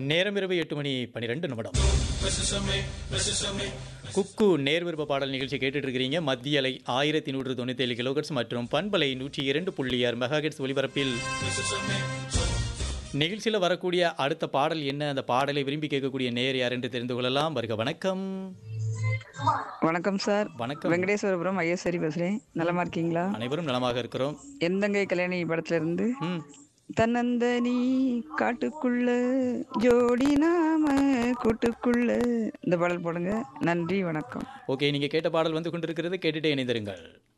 நேரம் இரவு எட்டு மணி பன்னிரெண்டு நிமிடம் குக்கு நேர் விருப்ப பாடல் நிகழ்ச்சி கேட்டுட்டு இருக்கிறீங்க மத்திய அலை ஆயிரத்தி நூற்று தொண்ணூத்தி ஏழு கிலோகட்ஸ் மற்றும் பண்பலை நூற்றி இரண்டு புள்ளி ஆறு மெகாஹெட்ஸ் ஒலிபரப்பில் நிகழ்ச்சியில் வரக்கூடிய அடுத்த பாடல் என்ன அந்த பாடலை விரும்பி கேட்கக்கூடிய நேர் யார் என்று தெரிந்து கொள்ளலாம் வருக வணக்கம் வணக்கம் சார் வணக்கம் வெங்கடேஸ்வரபுரம் ஐஎஸ்ஆரி பேசுறேன் நலமா இருக்கீங்களா அனைவரும் நலமாக இருக்கிறோம் எந்தங்கை கல்யாணி படத்துல இருந்து ம் தன்னந்தனி காட்டுக்குள்ள ஜோடி நாம கூட்டுக்குள்ள இந்த பாடல் போடுங்க நன்றி வணக்கம் ஓகே நீங்கள் கேட்ட பாடல் வந்து கொண்டிருக்கிறது கேட்டுட்டே இணைந்திருங்கள்